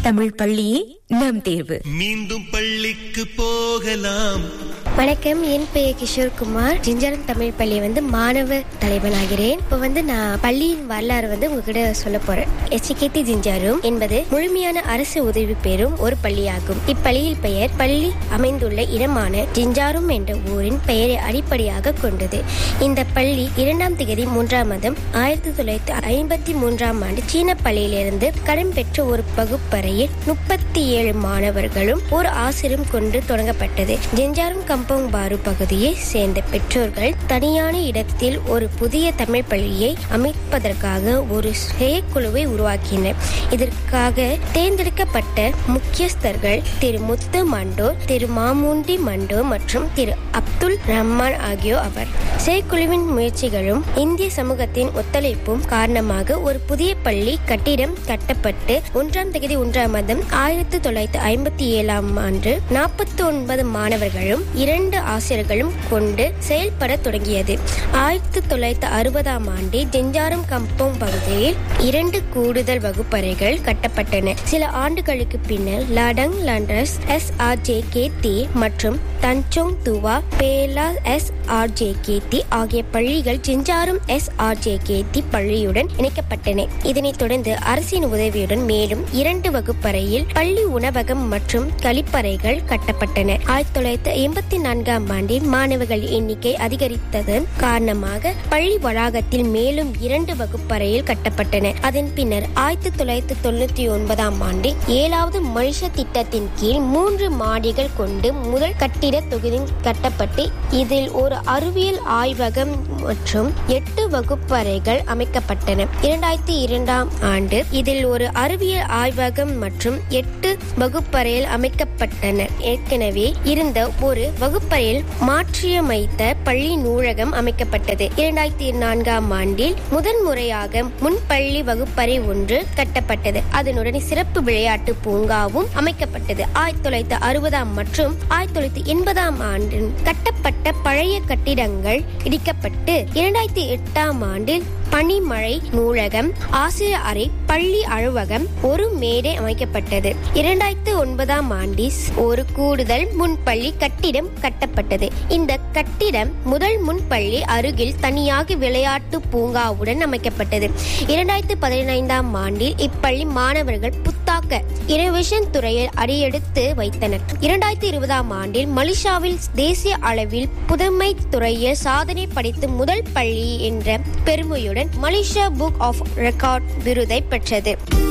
தமிழ் பள்ளியே நம் தேர்வு மீண்டும் பள்ளிக்கு போகலாம் வணக்கம் என் பெயர் கிஷோர்குமார் ஜிஞ்சரம் தமிழ் பள்ளி வந்து மாணவ தலைவனாகிறேன் இப்போ வந்து நான் பள்ளியின் வரலாறு வந்து உங்ககிட்ட சொல்ல போறேன் எச்சிகேத்தி ஜிஞ்சாரும் என்பது முழுமையான அரசு உதவி பெறும் ஒரு பள்ளியாகும் இப்பள்ளியில் பெயர் பள்ளி அமைந்துள்ள இடமான ஜிஞ்சாரும் என்ற ஊரின் பெயரை அடிப்படையாக கொண்டது இந்த பள்ளி இரண்டாம் திகதி மூன்றாம் மாதம் ஆயிரத்தி தொள்ளாயிரத்தி ஐம்பத்தி மூன்றாம் ஆண்டு சீன பள்ளியிலிருந்து கடன் பெற்ற ஒரு வகுப்பறையில் முப்பத்தி ஏழு மாணவர்களும் ஒரு ஆசிரியரும் கொண்டு தொடங்கப்பட்டது ஜெஞ்சாரும் கம்பங் பாரு பகுதியை சேர்ந்த பெற்றோர்கள் தனியான இடத்தில் ஒரு புதிய தமிழ் பள்ளியை அமைப்பதற்காக ஒரு செயற்குழுவை உருவாக்கினர் இதற்காக தேர்ந்தெடுக்கப்பட்ட முக்கியஸ்தர்கள் திரு முத்து மண்டோர் திரு மாமுண்டி மண்டோர் மற்றும் திரு அப்துல் ரஹ்மான் ஆகியோர் அவர் செயற்குழுவின் முயற்சிகளும் இந்திய சமூகத்தின் ஒத்துழைப்பும் காரணமாக ஒரு புதிய பள்ளி கட்டிடம் கட்டப்பட்டு ஒன்றாம் தேதி ஒன்றாம் மாதம் ஆயிரத்தி தொள்ளாயிரத்தி ஐம்பத்தி ஏழாம் ஆண்டு நாற்பத்தி ஒன்பது மாணவர்களும் இரண்டு ஆசிரியர்களும் கொண்டு செயல்பட தொடங்கியது ஆயிரத்தி தொள்ளாயிரத்தி அறுபதாம் ஆண்டு ஜெஞ்சாரம் கம்பம் பகுதியில் இரண்டு கூடுதல் வகுப்பறைகள் கட்டப்பட்டன சில ஆண்டுகளுக்கு பின்னர் Ladang Landers S R J K T மற்றும் Tanjong Tuah Pela S R J K T ஆகிய பள்ளிகள் Jenjarom S R J K T பள்ளியுடன் இணைக்கப்பட்டன இதனைத் தொடர்ந்து அரசின் உதவியுடன் மேலும் இரண்டு வகுப்பறையில் பள்ளி உணவகம் மற்றும் கழிப்பறைகள் கட்டப்பட்டன ஆயிரத்தி தொள்ளாயிரத்தி எண்பத்தி நான்காம் ஆண்டில் மாணவர்கள் எண்ணிக்கை அதிகரித்ததன் காரணமாக பள்ளி வளாகத்தில் மேலும் இரண்டு வகுப்பறையில் கட்டப்பட்டன அதன் பின்னர் ஆயிரத்தி தொள்ளாயிரத்தி தொண்ணூத்தி ஒன்பதாம் ஆண்டு ஏழாவது மனுஷ திட்டத்தின் கீழ் மூன்று மாடிகள் கொண்டு முதல் கட்டிட தொகுதி கட்டப்பட்டு இதில் ஒரு அறிவியல் ஆய்வகம் மற்றும் எட்டு வகுப்பறைகள் அமைக்கப்பட்டன இரண்டாயிரத்தி இரண்டாம் ஆண்டு இதில் ஒரு அறிவியல் ஆய்வகம் மற்றும் எட்டு வகுப்பறையில் அமைக்கப்பட்டன ஏற்கனவே இருந்த ஒரு வகுப்பறையில் மாற்றியமைத்த பள்ளி நூலகம் அமைக்கப்பட்டது இரண்டாயிரத்தி நான்காம் ஆண்டில் முதன் முறையாக முன்பள்ளி வகுப்பறை ஒன்று கட்டப்பட்டது அதனுடன் சிறப்பு விளையாட்டு பூங்காவும் அமைக்கப்பட்டது ஆயிரத்தி தொள்ளாயிரத்தி அறுபதாம் மற்றும் ஆயிரத்தி தொள்ளாயிரத்தி எண்பதாம் ஆண்டு கட்டப்பட்ட பழைய கட்டிடங்கள் இடிக்கப்பட்டு இரண்டாயிரத்தி எட்டாம் ஆண்டில் பனிமழை நூலகம் ஆசிரியர் அறை பள்ளி அலுவலகம் ஒரு மேடை அமைக்கப்பட்டது இரண்டாயிரத்தி ஒன்பதாம் ஆண்டில் ஒரு கூடுதல் முன்பள்ளி கட்டிடம் கட்டப்பட்டது இந்த கட்டிடம் முதல் முன்பள்ளி அருகில் தனியாக விளையாட்டு பூங்காவுடன் அமைக்கப்பட்டது இரண்டாயிரத்தி பதினைந்தாம் ஆண்டில் இப்பள்ளி மாணவர்கள் புத்தாக்க இனோவேஷன் துறையில் அடியெடுத்து வைத்தனர் இரண்டாயிரத்தி இருபதாம் ஆண்டில் மலேசியாவில் தேசிய அளவில் புதுமை துறையில் சாதனை படைத்து முதல் பள்ளி என்ற பெருமையுடன் மலேசியா புக் ஆஃப் ரெக்கார்ட் விருதை பெற்றது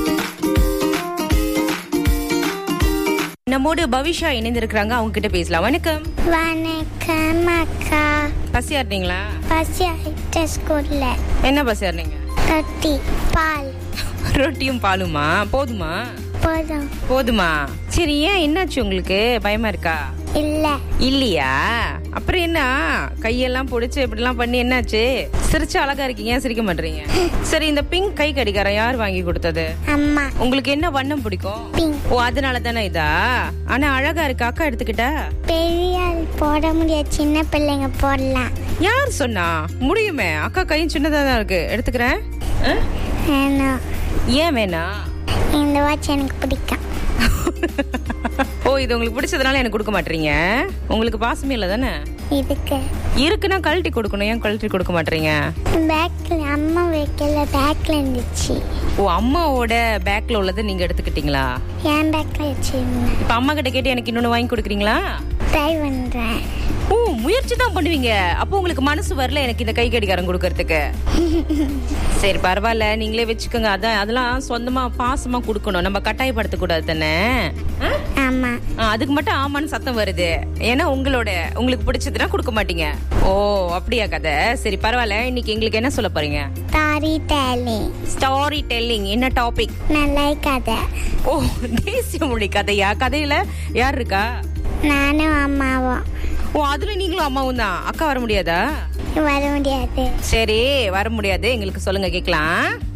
நம்மோடு பவிஷா இணைந்திருக்கிறாங்க அவங்க கிட்ட பேசலாம் வணக்கம் வணக்கம் அக்கா பசியா இருந்தீங்களா பசி ஆயிட்ட ஸ்கூல்ல என்ன பசியா இருந்தீங்க ரொட்டி பால் ரொட்டியும் பாலுமா போதுமா போதும் போதுமா சரி ஏன் என்னாச்சு உங்களுக்கு பயமா இருக்கா இல்ல இல்லையா அப்புறம் என்ன கையெல்லாம் பொடிச்சு இப்படிலாம் பண்ணி என்னாச்சு சிரிச்சு அழகா இருக்கீங்க ஏன் சிரிக்க மாட்டீங்க சரி இந்த பிங்க் கை கடிகாரம் யார் வாங்கி கொடுத்தது அம்மா உங்களுக்கு என்ன வண்ணம் பிடிக்கும் Pink. ஓ அதனால தானே இதா ஆனா அழகா இருக்கு அக்கா எடுத்துக்கிட்டா பெரிய ஆள் போட முடியாது சின்ன பிள்ளைங்க போடலாம் யார் சொன்னா முடியுமே அக்கா கையும் சின்னதா தான் இருக்கு எடுத்துக்கிறேன் ஆ? வேணும் ஏன் வேணாம் இந்த வாட்ச் எனக்கு பிடிக்கும் ஓ இது உங்களுக்கு பிடிச்சதுனால எனக்கு கொடுக்க மாட்டீங்க உங்களுக்கு பாசமே இல்லை தானே இதுக்கு இருக்குன்னா கழட்டி கொடுக்கணும் ஏன் கழட்டி கொடுக்க மாட்டீங்க பேக்ல அம்மா வைக்கல பேக்ல இருந்துச்சு ஓ அம்மாவோட பேக்ல உள்ளதை நீங்க எடுத்துக்கிட்டீங்களா என் பேக்ல வச்சிருந்தேன் இப்ப அம்மா கிட்ட கேட்டு எனக்கு இன்னொன்னு வாங்கி கொடுக்குறீங்களா ட்ரை பண்றேன் ஓ முயற்சி தான் பண்ணுவீங்க அப்போ உங்களுக்கு மனசு வரல எனக்கு இந்த கை கடிகாரம் கொடுக்கறதுக்கு சரி பரவாயில்ல நீங்களே வச்சுக்கோங்க அதான் அதெல்லாம் சொந்தமா பாசமா கொடுக்கணும் நம்ம கட்டாயப்படுத்த கூடாது தானே ஆ? ஆமா ஆ, அதுக்கு மட்டும் ஆமான்னு சத்தம் வருது ஏன்னா உங்களோட உங்களுக்கு பிடிச்சதுன்னா கொடுக்க மாட்டீங்க ஓ அப்படியா கதை சரி பரவாயில்ல இன்னைக்கு எங்களுக்கு என்ன சொல்ல போறீங்க தாரி டேலி ஸ்டாரி டெல்லிங் என்ன டாபிக் நல்ல கதை ஓ தேசிய மொழி கதையா கதையில யார் இருக்கா நானும் அம்மாவும் ஓ அதுல நீங்களும் அம்மாவும் தான் அக்கா வர முடியாதா வர முடியாது சரி வர முடியாது எங்களுக்கு சொல்லுங்க கேக்கலாம்